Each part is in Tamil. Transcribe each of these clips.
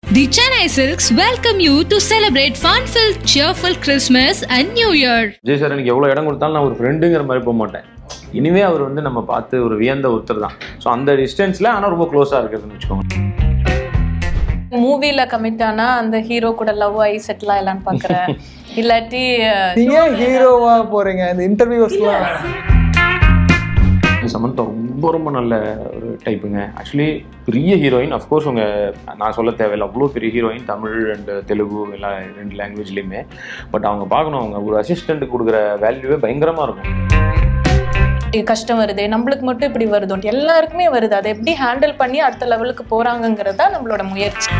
The Chennai Silks welcome you to celebrate fun-filled, cheerful Christmas and New Year. Vijay sir எனக்கு எவ்வளோ இடம் கொடுத்தாலும் நான் ஒரு ஃப்ரெண்டுங்கிற மாதிரி போக மாட்டேன் இனிமே அவர் வந்து நம்ம பார்த்து ஒரு வியந்த ஒருத்தர் தான் ஸோ அந்த டிஸ்டன்ஸில் ஆனால் ரொம்ப க்ளோஸாக இருக்கிறதுன்னு வச்சுக்கோங்க மூவில கமிட் ஆனா அந்த ஹீரோ கூட லவ் ஆகி செட்டில் ஆகலான்னு பாக்குறேன் இல்லாட்டி அஹ், நீங்க ஏன் ஹீரோவா போறீங்க இந்த இன்டர்வியூஸ்லாம் சமந்தா ரொம்ப ரொம்ப நல்ல ஒரு டைப்புங்க ஆக்சுவலி பெரிய ஹீரோயின் அஃப்கோர்ஸ் உங்கள் நான் சொல்ல தேவையில்லை அவ்வளோ பெரிய ஹீரோயின் தமிழ் அண்ட் தெலுங்கு எல்லா ரெண்டு லாங்குவேஜ்லேயுமே பட் அவங்க பார்க்கணும் அவங்க ஒரு அசிஸ்டண்ட்டுக்கு கொடுக்குற வேல்யூவே பயங்கரமாக இருக்கும் இப்படி கஷ்டம் வருது நம்மளுக்கு மட்டும் இப்படி வருது எல்லாருக்குமே வருது அதை எப்படி ஹேண்டில் பண்ணி அடுத்த லெவலுக்கு போறாங்கங்கிறது தான் நம்மளோட முயற்சி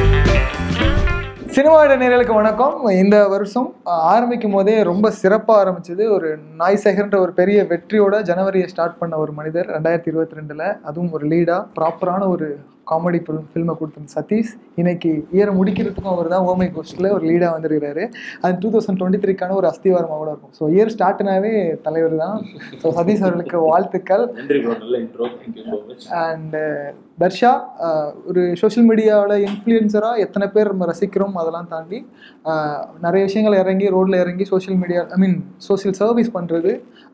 சினிமா நேர்களுக்கு வணக்கம் இந்த வருஷம் அஹ், ஆரம்பிக்கும் போதே ரொம்ப சிறப்பாக ஆரம்பிச்சது ஒரு நாய் சேகர்ன்ற ஒரு பெரிய வெற்றியோட ஜனவரியை ஸ்டார்ட் பண்ண ஒரு மனிதர் ரெண்டாயிரத்தி இருபத்தி ரெண்டில் அதுவும் ஒரு லீடாக ப்ராப்பரான ஒரு காமெடி ஃபில்ம் ஃபில்மை கொடுத்த சதீஷ் இன்னைக்கு இயரை முடிக்கிறதுக்கும் அவர் தான் ஓமை கோஸ்டில் ஒரு லீடாக வந்திருக்கிறாரு அது டூ தௌசண்ட் டுவெண்ட்டி த்ரீக்கான ஒரு அஸ்திவாரமாக கூட இருக்கும் ஸோ இயர் ஸ்டார்ட்னாவே தலைவர் தான் ஸோ சதீஷ் அவர்களுக்கு வாழ்த்துக்கள் நன்றி ப்ரோ நல்ல intro thank you so much and Dharsha அஹ், ஒரு சோஷியல் மீடியாவோட இன்ஃப்ளூயன்சராக எத்தனை பேர் நம்ம ரசிக்கிறோம் அதெல்லாம் தாண்டி அஹ், நிறைய விஷயங்கள் இறங்கி ரோட்டில் இறங்கி social media I mean social service பண்ணுறது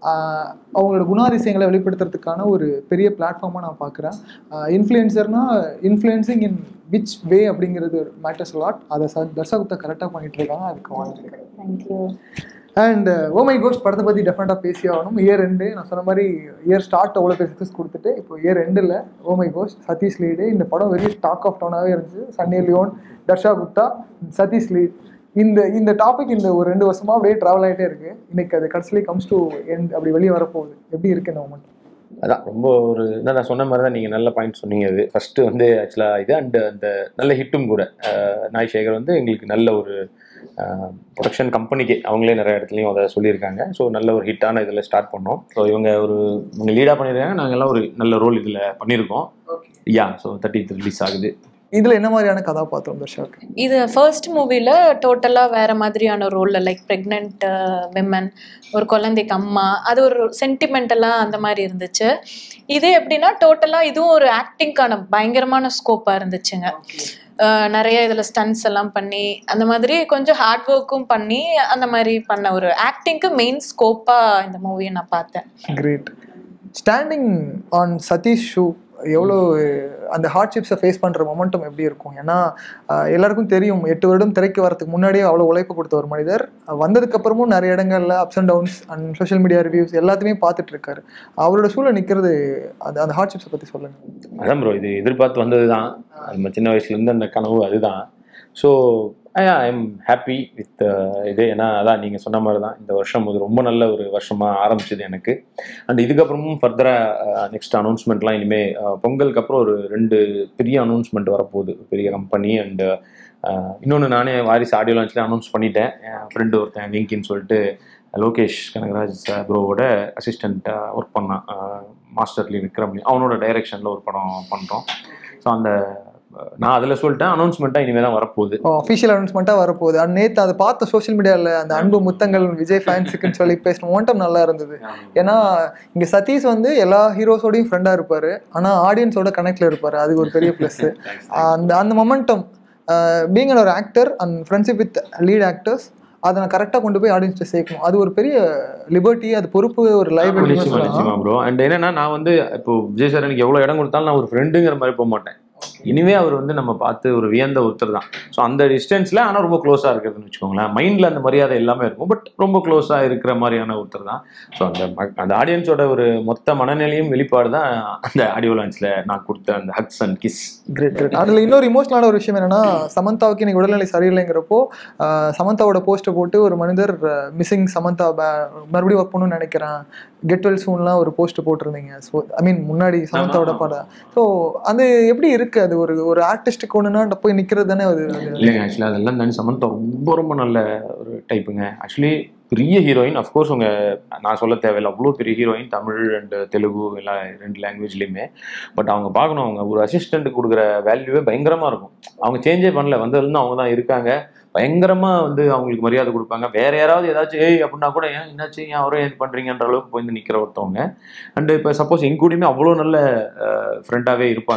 அவங்களோட குணாதிசயங்களை வெளிப்படுத்துறதுக்கான ஒரு பெரிய பிளாட்ஃபார்மாக நான் பார்க்குறேன் இன்ஃப்ளூயன்சர்னா இன்ஃப்ளூயன்சிங் இன் விச் வே அப்படிங்கிறது மேட்டர்ஸ் லாட் அதை ச தர்ஷா குப்தா கரெக்டாக பண்ணிட்டு இருக்காங்க அதுக்கு வாழ்த்துக்கிறேன் தேங்க்யூ அண்ட் ஓமை கோஸ்ட் படத்தை பற்றி டெஃபினட்டாக பேசி ஆகணும் இயர் ரெண்டு நான் சொன்ன மாதிரி இயர் ஸ்டார்ட் அவ்வளோ பெரிய சக்ஸஸ் கொடுத்துட்டு இப்போ இயர் ரெண்டில் ஓமை கோஸ்ட் சதீஷ் லீடு இந்த படம் வெரி டாக் ஆஃப் டவுனாகவே இருந்துச்சு சன்னி லியோன் தர்ஷா குப்தா சதீஷ் லீட் இந்த இந்த டாபிக் இந்த ஒரு ரெண்டு வருஷமா அப்படியே ட்ராவல் ஆகிட்டே இருக்கு இன்னைக்கு அது கடைசியிலே கம்ஸ் டு எண்ட் அப்படி வெளியே வரப்போகுது எப்படி இருக்கு இந்த மூமெண்ட் அதான் ரொம்ப ஒரு என்ன நான் சொன்ன மாதிரி தான் நீங்கள் நல்ல பாயிண்ட் சொன்னீங்க அது ஃபஸ்ட்டு வந்து ஆக்சுவலாக இது அண்ட் அந்த நல்ல ஹிட்டும் கூட அஹ் நாய் சேகர் வந்து எங்களுக்கு நல்ல ஒரு ப்ரொடக்ஷன் கம்பெனிக்கு அவங்களே நிறைய இடத்துலையும் அதை சொல்லியிருக்காங்க ஸோ நல்ல ஒரு ஹிட்டான இதில் ஸ்டார்ட் பண்ணோம் ஸோ இவங்க ஒரு இவங்க லீடாக பண்ணியிருக்காங்க நாங்கள் எல்லாம் ஒரு நல்ல ரோல் இதில் பண்ணியிருக்கோம் யா ஸோ தேர்ட்டி ரிலீஸ் ஆகுது இதில் என்ன மாதிரியான கதாபாத்திரம் தர்ஷாக்கு இது ஃபர்ஸ்ட் மூவில டோட்டலா வேற மாதிரியான ரோல்ல லைக் பிரெக்னென்ட் விமன் ஒரு குழந்தைக்கு அம்மா அது ஒரு சென்டிமெண்டலா அந்த மாதிரி இருந்துச்சு இது எப்படின்னா டோட்டலா இதுவும் ஒரு ஆக்டிங்கான பயங்கரமான ஸ்கோப்பா இருந்துச்சுங்க அஹ் நிறைய இதுல ஸ்டன்ஸ் எல்லாம் பண்ணி அந்த மாதிரி கொஞ்சம் ஹார்ட் ஒர்க்கும் பண்ணி அந்த மாதிரி பண்ண ஒரு ஆக்டிங்க்கு மெயின் ஸ்கோப்பா இந்த மூவியை நான் பார்த்தேன் கிரேட் ஸ்டாண்டிங் ஆன் சதீஷ் ஷூ எவ்வளோ அந்த ஹார்ட்ஷிப்ஸை ஃபேஸ் பண்ணுற மொமெண்டம் எப்படி இருக்கும் ஏன்னா ஆஹ், எல்லாருக்கும் தெரியும் எட்டு வருடம் திரைக்கு வரதுக்கு முன்னாடியே அவ்வளோ உழைப்பு கொடுத்த ஒரு மனிதர் அஹ், வந்ததுக்கப்புறமும் நிறைய இடங்கள்ல ups and downs and social media reviews எல்லாத்தையுமே பார்த்துட்டு இருக்காரு அவரோட ஷூவில் நிற்கிறது அந்த அந்த ஹார்ட்ஷிப்ஸை பற்றி சொல்லுங்கள் அதான் ப்ரோ இது எதிர்பார்த்து வந்தது தான் நம்ம சின்ன வயசுலேருந்து அந்த கனவு அதுதான் so I am happy with இது ஏன்னா அதான் நீங்கள் சொன்ன மாதிரி தான் இந்த வருஷம் இது ரொம்ப நல்ல ஒரு வருஷமாக ஆரம்பிச்சது எனக்கு அண்ட் இதுக்கப்புறமும் ஃபர்தராக நெக்ஸ்ட் அனௌன்ஸ்மெண்ட்லாம் இனிமேல் பொங்கலுக்கு அப்புறம் ஒரு ரெண்டு பெரிய அனௌன்ஸ்மெண்ட் வரப்போகுது பெரிய கம்பெனி அண்டு இன்னொன்று நானே வாரிசு ஆடியோ லான்ச்சில் அனௌன்ஸ் பண்ணிட்டேன் என் ஃப்ரெண்டு ஒருத்தன் விங்கின்னு சொல்லிட்டு லோகேஷ் கனகராஜ் ப்ரோவோட அசிஸ்டண்ட்டாக ஒர்க் பண்ணான் மாஸ்டர்லி விக்ரம் அவனோட டைரெக்ஷனில் ஒரு படம் பண்ணுறோம் ஸோ அந்த அஹ், நான் அதில் சொல்லிட்டேன் அனௌன்ஸ்மெண்ட்டாக இனிமேல் தான் வரப்போகுது அஃபிஷியல் அனௌன்ஸ்மெண்ட்டாக வரப்போகுது அண்ட் நேற்று அதை பார்த்த சோஷியல் மீடியாவில் அந்த அன்பு முத்தங்கள் விஜய் ஃபேன்ஸுக்குன்னு சொல்லி பேசின மொமெண்டம் நல்லா இருந்தது ஏன்னா இங்கே சதீஷ் வந்து எல்லா ஹீரோஸோடையும் ஃப்ரெண்டாக இருப்பார் ஆனால் ஆடியன்ஸோட கனெக்டில் இருப்பார் அது ஒரு பெரிய ப்ளஸ் அந்த அந்த மொமெண்டம் பீங் ஒரு actor and friendship with lead actors அதை நான் கரெக்டாக கொண்டு போய் ஆடியன்ஸ்ட்டு சேர்க்கணும் அது ஒரு பெரிய லிபர்ட்டி அது பொறுப்பு ஒரு லைபிலிட்டி நிச்சயமா நிச்சயமா ப்ரோ அண்ட் என்னன்னா நான் வந்து இப்போ விஜய் சார் எனக்கு எவ்வளோ இடம் கொடுத்தாலும் நான் ஒரு ஃப்ரெண்டுங்கிற மாதிரி போக மாட்டேன் இனிமே அவர் வந்து நம்ம பார்த்து ஒரு வியந்த ஒருத்தர் தான் ஸோ அந்த டிஸ்டன்ஸில் ஆனால் ரொம்ப க்ளோஸாக இருக்கிறதுன்னு வச்சுக்கோங்களேன் மைண்டில் அந்த மரியாதை எல்லாமே இருக்கும் பட் ரொம்ப க்ளோஸாக இருக்கிற மாதிரியான ஒருத்தர் தான் ஸோ அந்த ம- அந்த ஆடியன்ஸோட ஒரு மொத்த மனநிலையும் வெளிப்பாடு தான் அந்த ஆடியோ லான்ச்சில் நான் கொடுத்த அந்த hugs and kiss great great அதில் இன்னொரு இமோஷனலான ஒரு விஷயம் என்னன்னா சமந்தாவுக்கு இன்னைக்கு உடல்நிலை சரியில்லைங்கிறப்போ ஆஹ், சமந்தாவோட போஸ்ட்டை போட்டு ஒரு மனிதர் மிஸ்ஸிங் சமந்தா பே- மறுபடியும் ஒர்க் பண்ணணும்னு நினைக்கிறேன் கெட் வெல் சூன்லாம் ஒரு போஸ்ட் போட்டிருந்தீங்க ஸோ ஐ மீன் முன்னாடி சமந்தாவோட ஆமா. படம் ஸோ அது எப்படி இருக்கு அது ஒரு ஒரு ஆர்டிஸ்ட்டுக்கு ஒன்றுனா போய் நிற்கிறது தானே அது அது- இல்லைங்க ஆக்சுவலாக அதெல்லாம் தாண்டி சமந்தா ரொம்ப ரொம்ப நல்ல ஒரு டைப்புங்க ஆக்சுவலி பெரிய ஹீரோயின் அஃப்கோர்ஸ் உங்க நான் சொல்ல தேவையில்லை அவ்வளோ பெரிய ஹீரோயின் தமிழ் அண்ட் தெலுங்கு எல்லா ரெண்டு லாங்குவேஜ்லேயுமே பட் அவங்க பார்க்கணும் அவங்க ஒரு அசிஸ்டண்ட்டுக்கு கொடுக்குற வேல்யூவே பயங்கரமாக இருக்கும் அவங்க சேஞ்சே பண்ணல வந்ததுலேருந்து அவங்க தான் இருக்காங்க பயங்கரமா வந்து அவங்களுக்கு மரியாதை கொடுப்பாங்க வேற யாராவது ஏதாச்சும் ஏய் அப்படின்னா கூட ஏன் என்னாச்சு ஏன் அவரே இது பண்றீங்கன்ற அளவுக்கு போய் நிக்கிற ஒருத்தவங்க அண்ட் இப்போ சப்போஸ் எங்க கூடயுமே அவ்வளோ நல்ல ஃப்ரெண்டாவே இருப்பாங்க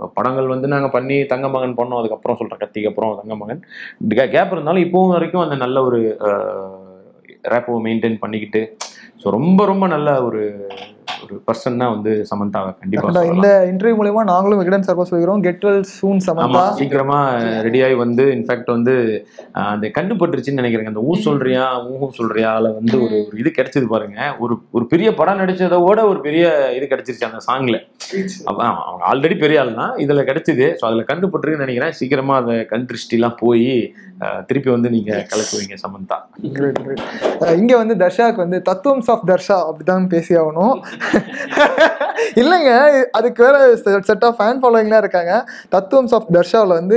படங்கள் வந்து நாங்க பண்ணி தங்க மகன் பண்ணோம் அதுக்கப்புறம் சொல்றேன் கத்திக்கு அப்புறம் தங்க மகன் கேப் இருந்தாலும் இப்போவும் வரைக்கும் அந்த நல்ல ஒரு ரேப்போ மெயின்டைன் பண்ணிக்கிட்டு ஸோ ரொம்ப ரொம்ப நல்ல ஒரு ஒரு பர்சன் தான் வந்து சமந்தாவை கண்டிப்பா Definitely. சொல்லலாம். இந்த இன்டர்வியூ மூலயமா நாங்களும் விகடன் சார்பா சொல்கிறோம் கெட் வெல் சூன் ஆமா சமந்தா சீக்கிரமா ரெடியாகி வந்து இன்ஃபேக்ட் வந்து ஆஹ், அந்த கண்டுபட்டுருச்சுன்னு நினைக்கிறேங்க அந்த ஊ சொல்றியா ஊஹும் சொல்றியால வந்து ஒரு ஒரு இது கிடைச்சது பாருங்க ஒரு ஒரு பெரிய படம் நடிச்சதை விட ஒரு பெரிய இது கிடைச்சிருச்சு அந்த சாங்ல அதான் அவங்க ஆல்ரெடி பெரிய ஆள் தான் இதுல கிடைச்சது ஸோ அதுல கண்டுபட்டுருக்குன்னு நினைக்கிறேன் சீக்கிரமா அந்த கண் திருஷ்டிலாம் போய் ஆஹ், திருப்பி வந்து நீங்க கலக்குவீங்க சமந்தா Great, great. அஹ் இங்க வந்து தர்ஷாக்கு வந்து தத்துவம்ஸ் ஆஃப் தர்ஷா அப்படிதான் பேசி ஆகணும் இல்லைங்க அதுக்கு வேற செட் ஆஃப் ஃபேன் ஃபாலோயிங்லாம் இருக்காங்க தத்துவம்ஸ் ஆஃப் தர்ஷாவில் வந்து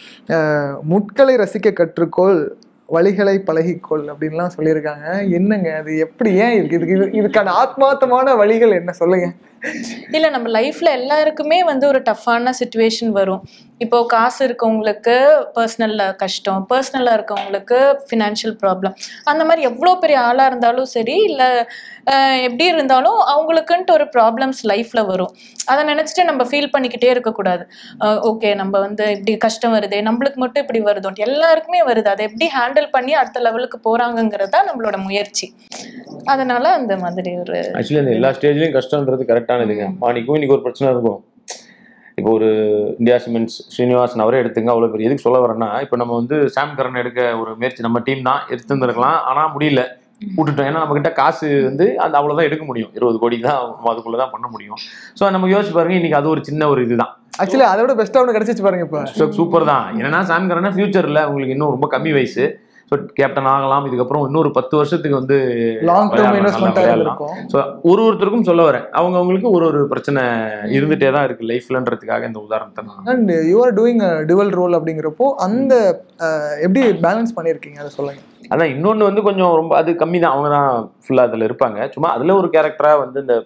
அஹ், முட்களை ரசிக்க கற்றுக்கொள் வழிகளை பழகிக்கொள் அப்படின்லாம் சொல்லியிருக்காங்க என்னங்க அது எப்படி ஏன் இருக்கு இதுக்கு இது இதுக்கான ஆத்மார்த்தமான வழிகள் என்ன சொல்லுங்க இல்ல நம்ம லைஃப்ல எல்லாருக்குமே வந்து ஒரு டஃப்பான சுச்சுவேஷன் வரும் இப்போ காசு இருக்கவங்களுக்கு பர்சனல்ல கஷ்டம் பர்சனலா இருக்கவங்களுக்கு ஃபினான்ஷியல் ப்ராப்ளம் அந்த மாதிரி எவ்வளோ பெரிய ஆளா இருந்தாலும் சரி இல்ல அஹ், எப்படி இருந்தாலும் அவங்களுக்குன்ட்டு ஒரு ப்ராப்ளம்ஸ் லைஃப்ல வரும் அதை நினைச்சிட்டு நம்ம ஃபீல் பண்ணிக்கிட்டே இருக்கக்கூடாது ஓகே நம்ம வந்து இப்படி கஷ்டம் வருதே நம்மளுக்கு மட்டும் இப்படி வருதோன்ட்டு எல்லாருக்குமே வருது அதை எப்படி ஹேண்டில் பண்ணி அடுத்த லெவலுக்கு போறாங்கங்கிறது தான் நம்மளோட முயற்சி அதனால அந்த மாதிரி ஒரு ஆக்சுவலி அந்த எல்லா ஸ்டேஜ்லயும் கஷ்டம்ன்றது கரெக்டானதுங்க மாணிக்கும் இன்னைக்கு ஒரு பிரச்சனை இருக்கும் இப்போ ஒரு இந்தியா சிமெண்ட்ஸ் ஸ்ரீனிவாசன் அவரே எடுத்துங்க அவ்வளோ பெரிய எதுக்கு சொல்ல வரேன்னா இப்போ நம்ம வந்து சாம் கரன் எடுக்க ஒரு முயற்சி நம்ம டீம் தான் எடுத்துருந்துருக்கலாம் ஆனால் முடியல விட்டுட்டோம் ஏன்னா நம்மக்கிட்ட காசு வந்து அந்த அவ்வளோதான் எடுக்க முடியும் இருபது கோடி தான் நம்ம அதுக்குள்ளே தான் பண்ண முடியும் ஸோ நம்ம யோசிச்சு பாருங்க இன்னைக்கு அது ஒரு சின்ன ஒரு இதுதான் ஆக்சுவலி அதை விட பெஸ்ட்டாக ஒன்று கிடைச்சிச்சு பாருங்க இப்போ சூப்பர் தான் என்னன்னா சாம் கரனா ஃபியூச்சரில் உங்களுக்கு இன்னும் ரொம்ப கம்மி வயசு ஸோ கேப்டன் ஆகலாம் இதுக்கப்புறம் இன்னொரு பத்து வருஷத்துக்கு வந்து லாங் டேர்ம் விளையாடலாம், இன்வெஸ்ட்மெண்ட்டாக நல்லா இருக்கும் ஸோ ஒரு ஒருத்தருக்கும் சொல்ல வரேன் அவங்க அவங்களுக்கு ஒரு ஒரு பிரச்சனை இருந்துட்டே தான் இருக்கு லைஃப்லன்றதுக்காக இந்த உதாரணத்தை நான் and you are doing dual role அப்படிங்கிறப்போ அந்த அஹ், எப்படி பேலன்ஸ் பண்ணியிருக்கீங்க அதை சொல்லுங்க அதான் இன்னொன்று வந்து கொஞ்சம் ரொம்ப அது கம்மி தான் அவங்க தான் ஃபுல்லாக அதில் இருப்பாங்க சும்மா அதில் ஒரு கேரக்டராக வந்து இந்த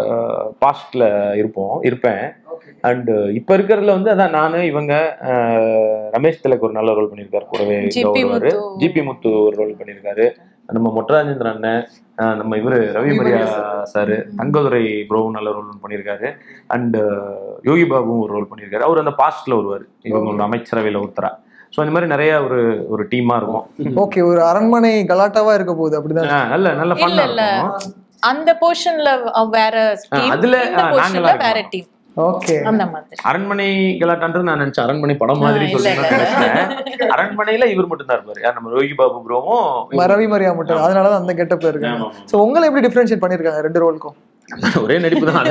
பாஸ்ட்ல இருப்போம் இருப்பேன் அண்ட் இப்போ இருக்கிறதுல வந்து அதான் நான் இவங்க அஹ், ரமேஷ் திலக் ஒரு நல்ல ரோல் பண்ணியிருக்காரு கூடவே ஜிபி வருவாரு முத்து. ஜிபி முத்து ஒரு ரோல் பண்ணியிருக்காரு நம்ம மொட்டராஜேந்திரன் அண்ணன் அஹ், நம்ம இவரு ரவி மரியா சார் தங்கதுரை ப்ரோவும் நல்ல ரோல் பண்ணியிருக்காரு அண்ட் யோகி பாபுவும் ஒரு ரோல் பண்ணியிருக்காரு அவர் அந்த பாஸ்ட்ல வருவார் இவங்களோட அமைச்சரவையில் ஒருத்தரா ஸோ இந்த மாதிரி நிறைய ஒரு ஒரு டீமா இருக்கும் ஓகே ஒரு அரண்மனை கலாட்டாவா இருக்க போகுது அப்படிதான் ஆ, நல்ல நல்ல இல்ல ஃபன்னா இல்ல இருக்கும் அந்த போர்ஷன்ல வேற டீம் அதுல, இந்த ஆ, போர்ஷன்ல நாங்கெல்லாம் வேற இருக்கோம். டீம் ஓகே அந்த மாதிரி அரண்மனை கலாட்டான்றது நான் நினைச்சேன் அரண்மனை படம் மாதிரி ஆ, இல்ல, சொல்லி இல்ல. நினைச்சேன் அரண்மனையில இவர் மட்டும் தான் இருப்பாரு யார் நம்ம ரோஹி பாபு ப்ரோவும் ரவி மரியா மட்டும் அதனால தான் அந்த கெட்டப்ல இருக்காங்க ஸோ உங்களை எப்படி டிஃபரன்ஷியேட் பண்ணியிருக்காங்க ரெண்டு ரோலுக்கும் ஒரே நடிப்பு தான்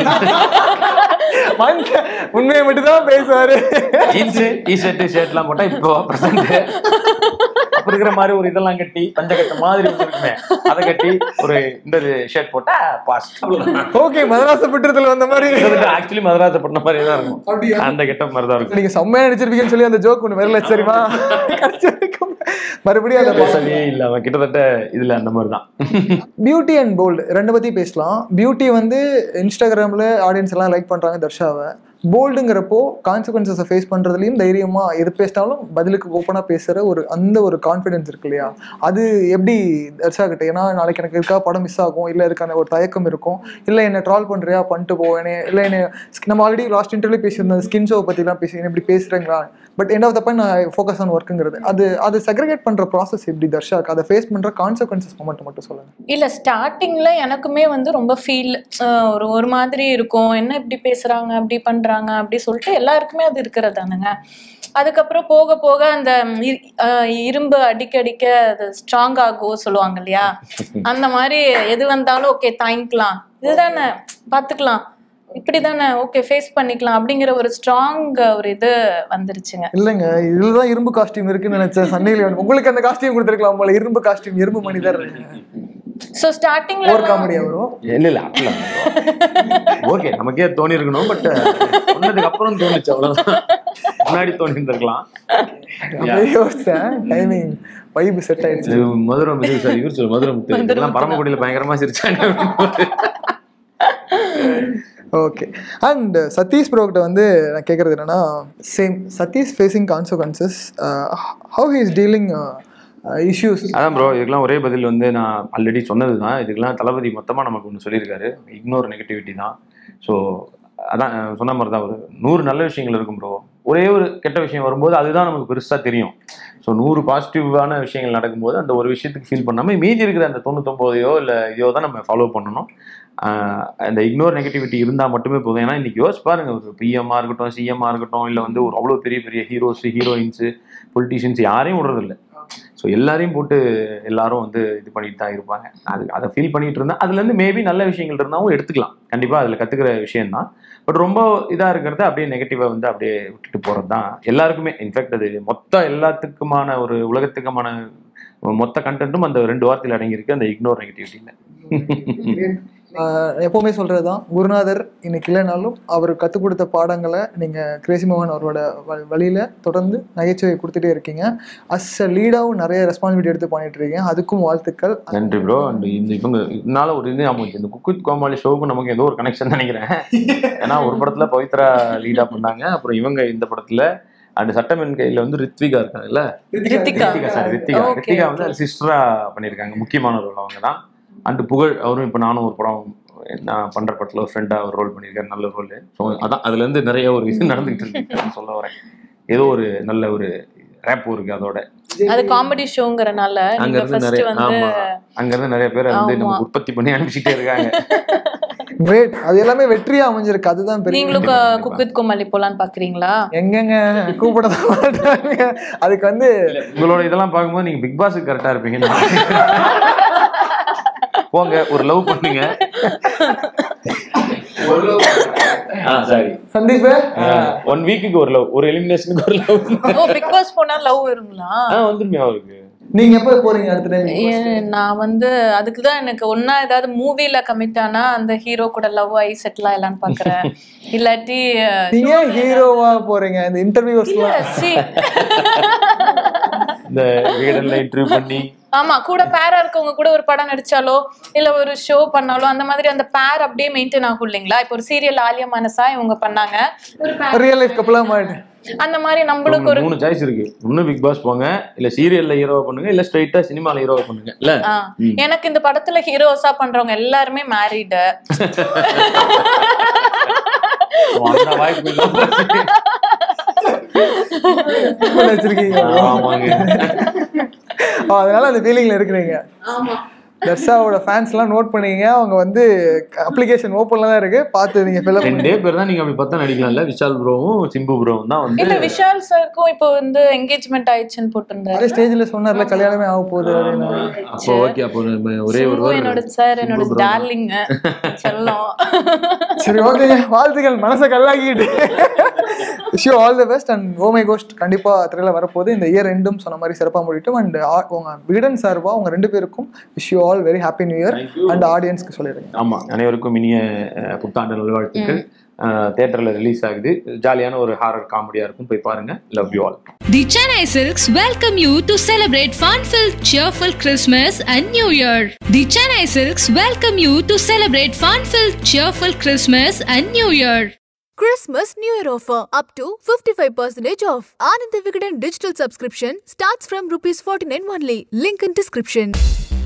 உண்மையை மட்டும் தான் பேசுவாரு ஜீன்ஸ் டிஷர்ட் ஷர்ட்லாம் போட்டா இப்போ பிரசன்ட் அப்ப இருக்கிற மாதிரி ஒரு இதெல்லாம் கட்டி பஞ்சகட்ட மாதிரி ஒண்ணு இருக்குமே அதை கட்டி ஒரு இந்த ஷர்ட் போட்டா பாஸ்ட் ஓகே மதராச பட்டத்தில் வந்த மாதிரி ஆக்சுவலி மதராசப்பட்டின மாதிரி தான் இருக்கும் அப்படியா? அந்த கெட்டப் மாதிரி தான் இருக்கும் நீங்க செம்மையா நடிச்சிருப்பீங்கன்னு சொல்லி அந்த ஜோக் ஒன்று வரல சரிமா கடைசி வரைக்கும் மறுபடியும் அந்த பேசவே இல்ல அவன் கிட்டத்தட்ட இதுல அந்த மாதிரி தான் பியூட்டி அண்ட் போல்டு ரெண்டு பத்தி பேசலாம் பியூட்டி வந்து இன்ஸ்டாகிராம்ல ஆடியன்ஸ் எல்லாம் லைக் பண்றாங்க தர்ஷாவை போல்டுங்கிறப்போ கான்சிக்வன்சஸை ஃபேஸ் பண்றதுலயும் தைரியமா எது பேசினாலும் பதிலுக்கு ஓப்பனா பேசுற ஒரு அந்த ஒரு கான்ஃபிடன்ஸ் இருக்கு இல்லையா அது எப்படி தர்ஷா கிட்ட ஏன்னா நாளைக்கு எனக்கு இருக்கா படம் மிஸ் ஆகும் இல்ல இதுக்கான ஒரு தயக்கம் இருக்கும் இல்ல என்ன ட்ரால் பண்றியா பண்ணிட்டு போ என்னை இல்ல என்ன நம்ம ஆல்ரெடி லாஸ்ட் இன்டர்வியூ பேசியிருந்தோம் ஸ்கின் ஷோ பத்திலாம் பேசி என்ன இப்படி பேசுறீங்களா but end of the point நான் ஃபோக்கஸ் ஆன் ஒர்க்குங்கிறது அது அது செக்ரிகேட் பண்ற ப்ராசஸ் எப்படி தர்ஷாக்கு அதை ஃபேஸ் பண்ற கான்சிக்வன்சஸ் மட்டும் மட்டும் சொல்லுங்க இல்ல ஸ்டார்டிங்ல எனக்குமே வந்து ரொம்ப ஃபீல் ஒரு ஒரு மாதிரி இருக்கும் என்ன இப்படி பேசுறாங்க அப்படி பண்றாங்க அப்படி சொல்லிட்டு எல்லாருக்குமே அது இருக்கிறது தானுங்க அதுக்கப்புறம் போக போக அந்த இ- அஹ் இரும்பு அடிக்க அடிக்க அது ஸ்ட்ராங் ஆகும் சொல்லுவாங்க இல்லையா அந்த மாதிரி எது வந்தாலும் ஓகே தாங்கிக்கலாம் இதுதானே பாத்துக்கலாம் இப்படிதானே ஓகே ஃபேஸ் பண்ணிக்கலாம் அப்படிங்கிற ஒரு ஸ்ட்ராங் ஒரு இது வந்துருச்சுங்க இல்லைங்க இதுலதான் இரும்பு காஸ்டியூம் இருக்குன்னு நினைச்சேன் சன்னில உங்களுக்கு அந்த காஸ்டியூம் கொடுத்துருக்கலாம் போல இரும்பு காஸ்டியூம் இரும்பு மனிதர் ஸோ ஸ்டார்டிங்ல ஓர் காமெடியா வரும் இல்ல இல்ல அப்படிலாம் ஓகே நமக்கே தோணி இருக்கணும் பட் சொன்னதுக்கு அப்புறம் தோணுச்சு அவ்வளவுதான் முன்னாடி தோணி இருந்திருக்கலாம் அப்படியே யோசிச்சேன் டைமிங் வைப் செட் ஆயிடுச்சு இது மதுரை முத்து சார் இவர் சொல்லு மதுரை முத்து இதெல்லாம் பரமக்குடியில பயங்கரமா சிரிச்சாங்க ஓகே அண்ட் சதீஷ் ப்ரோக்கிட்ட வந்து நான் கேட்குறது என்னன்னா same Sathish facing consequences how he is dealing issues அதான் ப்ரோ இதுக்கெல்லாம் ஒரே பதில் வந்து நான் ஆல்ரெடி சொன்னது தான் இதுக்கெல்லாம் தளபதி மொத்தமாக நமக்கு ஒன்று சொல்லியிருக்காரு இக்னோர் நெகட்டிவிட்டி தான் ஸோ அதான் அஹ், சொன்ன மாதிரி தான் ஒரு நூறு நல்ல விஷயங்கள் இருக்கும் ப்ரோ ஒரே ஒரு கெட்ட விஷயம் வரும்போது அதுதான் நமக்கு பெருசாக தெரியும் ஸோ நூறு பாசிட்டிவான விஷயங்கள் நடக்கும்போது அந்த ஒரு விஷயத்துக்கு ஃபீல் பண்ணாமல் மீதி இருக்கிற அந்த தொண்ணூத்தொம்போதையோ இல்லை இதோ தான் நம்ம ஃபாலோ பண்ணணும் ஆஹ் அந்த இக்னோர் நெகட்டிவிட்டி இருந்தால் மட்டுமே போதும் ஏன்னா இன்னைக்கு யோசிச்சு பாருங்க ஒரு பிஎம்மாக இருக்கட்டும் சிஎம்மாக இருக்கட்டும் இல்லை வந்து ஒரு அவ்வளோ பெரிய பெரிய ஹீரோஸ் ஹீரோயின்ஸு பொலிட்டீஷியன்ஸ் யாரையும் விடுறதில்ல ஸோ எல்லாரையும் போட்டு எல்லாரும் வந்து இது பண்ணிட்டு தான் இருப்பாங்க அது அதை ஃபீல் பண்ணிட்டு இருந்தா அதுலேருந்து மேபி நல்ல விஷயங்கள் இருந்தாலும் எடுத்துக்கலாம் கண்டிப்பாக அதில் கற்றுக்கிற விஷயம்தான் பட் ரொம்ப இதாக இருக்கிறத அப்படியே நெகட்டிவாக வந்து அப்படியே விட்டுட்டு போகிறது தான் எல்லாருக்குமே இன்ஃபேக்ட் அது மொத்த எல்லாத்துக்குமான ஒரு உலகத்துக்குமான மொத்த கண்டென்ட்டும் அந்த ரெண்டு வார்த்தையில் அடங்கியிருக்கு அந்த இக்னோர் நெகட்டிவிட்டியில் ஆஹ் எப்பவுமே சொல்றதுதான் குருநாதர் இன்னைக்கு இல்லைனாலும் அவர் கற்றுக் கொடுத்த பாடங்களை நீங்க கிரேசி மோகன் அவரோட வ- வழியில தொடர்ந்து நகைச்சுவை கொடுத்துட்டே இருக்கீங்க அஸ் அ லீடாவும் நிறைய ரெஸ்பான்சிபிலிட்டி எடுத்து பண்ணிட்டு இருக்கீங்க அதுக்கும் வாழ்த்துக்கள் நன்றி ப்ரோ அண்ட் இந்த இவங்க இதனால ஒரு இது ஞாபகம் வந்துச்சு. இந்த குக்குத் கோமாளி ஷோவுக்கும் நமக்கு ஏதோ ஒரு கனெக்ஷன் நினைக்கிறேன் ஏன்னா ஒரு படத்துல பவித்ரா லீடா பண்ணாங்க அப்புறம் இவங்க இந்த படத்துல அண்ட் சட்டமென் கையில வந்து ரித்விகா இருக்காங்கல்ல ரித்திகா ரித்திகா சாரி ரித்திகா Okay, ரித்திகா வந்து okay. சிஸ்டரா பண்ணியிருக்காங்க முக்கியமான ரோல் அவங்க தான் அண்ட் புகழ் அவரும் இப்போ நானும் ஒரு படம் நான் பண்ற படத்துல ஒரு ஃப்ரெண்டா ஒரு ரோல் பண்ணியிருக்காரு நல்ல ரோல் ஸோ அதான் அதுல இருந்து நிறைய ஒரு இது நடந்துகிட்டு இருக்கு நான் சொல்ல வரேன் ஏதோ ஒரு நல்ல ஒரு ரேப் இருக்கு அதோட அது காமெடி ஷோங்கிறனால அங்க நீங்க இருந்து ஃபர்ஸ்ட் நிறைய வந்து ஆமா அங்க இருந்து நிறைய பேர் வந்து ஆமா. நமக்கு உற்பத்தி பண்ணி அனுப்பிச்சிட்டே இருக்காங்க கிரேட் அது எல்லாமே வெற்றியா அமைஞ்சிருக்கு அதுதான் பெரிய நீங்களும் கண்டிப்பா, கண்டிப்பா. குக்குத் கோமாளி போலான்னு பாக்குறீங்களா எங்கங்க கூப்பிட தான் மாட்டாங்க அதுக்கு வந்து உங்களோட இதெல்லாம் பார்க்கும்போது நீங்க பிக் பாஸுக்கு கரெக்டா இருப்பீங்க போங்க ஒரு லவ் பண்ணுங்க சாரி சந்தீப் ஒன் வீக்குக்கு ஒரு லவ் ஒரு எலிமினேஷனுக்கு ஒரு லவ் ஓ பிக் பாஸ் போனா லவ் வருங்களா ஆ வந்துருமே அவருக்கு நீங்க எப்ப போறீங்க அடுத்த டைம் ஏன் நான் வந்து அதுக்கு தான் எனக்கு ஒன்னா ஏதாவது மூவில கமிட் ஆனா அந்த ஹீரோ கூட லவ் ஆகி செட்டில் ஆகலான்னு பாக்குறேன் இல்லாட்டி அஹ், நீங்க ஹீரோவா போறீங்க இந்த இன்டர்வியூஸ்லாம் இல்ல, see. இந்த வீடெல்லாம் இன்டர்வியூ பண்ணி ஆமா கூட பேரா இருக்கவங்க கூட ஒரு படம் நடிச்சாலோ இல்ல ஒரு ஷோ பண்ணாலோ அந்த மாதிரி அந்த பேர் அப்படியே மெயின்டைன் ஆகும் இல்லைங்களா இப்போ ஒரு சீரியல் ஆலியா மனசா இவங்க பண்ணாங்க ஒரு pair. ரியல் லைஃப் கப்பலா மாட்டேன் அந்த மாதிரி நம்மளுக்கு ஒரு மூணு சாய்ஸ் இருக்கு ஒண்ணு பிக் பாஸ் போங்க இல்ல சீரியல்ல ஹீரோவா பண்ணுங்க இல்ல ஸ்ட்ரைட்டா சினிமால ஹீரோவா பண்ணுங்க இல்ல ஆ, எனக்கு இந்த படத்துல ஹீரோஸா பண்றவங்க எல்லாருமே மேரிடு அந்த வாய்ப்பு இல்லாம வச்சிருக்கீங்க ஆமாங்க ஓ, அதனால அந்த ஃபீலிங்ல இருக்கிறீங்க தர்ஷாவோட ஃபேன்ஸ் எல்லாம் நோட் பண்ணீங்க அவங்க வந்து அப்ளிகேஷன் ஓப்பன்ல தான் இருக்கு பார்த்து நீங்க ஃபில் அப் ரெண்டே பேர் தான் நீங்க அப்படி பார்த்தா நடிக்கலாம்ல விஷால் ப்ரோவும் சிம்பு ப்ரோவும் தான் வந்து இல்ல விஷால் சாருக்கும் இப்போ வந்து என்கேஜ்மெண்ட் ஆயிடுச்சுன்னு போட்டிருந்தாரு அதே ஸ்டேஜ்ல சொன்னார்ல கல்யாணமே ஆக போகுது அப்படின்னு அப்போ ஓகே அப்போ நம்ம ஒரே ஒரு சிம்பு என்னோட சார் என்னோட சிம்பு bro தான். டார்லிங் செல்லம் சரி ஓகேங்க வாழ்த்துக்கள் மனசை கல்லாக்கிட்டு wish you all the best and oh my ghost கண்டிப்பா திரையில வரப்போகுது இந்த இயர் ரெண்டும் சொன்ன மாதிரி சிறப்பாக முடிட்டும் அண்ட் உங்க விகடன் சார்பா உங்க ரெண்டு பேருக்கும் wish you all very happy new year Thank you. And ஆடியன்ஸ்க்கு சொல்லிடுங்க ஆமா அனைவருக்கும் இனிய அஹ், புத்தாண்டு நல்வாழ்த்துக்கள் தேட்டர்ல ரிலீஸ் ஆகுது ஜாலியான ஒரு ஹாரர் காமெடியா இருக்கும் போய் பாருங்க love you all The Chennai Silks welcome you to celebrate fun-filled, cheerful Christmas and New Year. The Chennai Silks welcome you to celebrate fun-filled, cheerful Christmas and New Year. Christmas New Year offer up to 55% off. Anand Vigadan digital subscription starts from rupees 49 only. Link in description.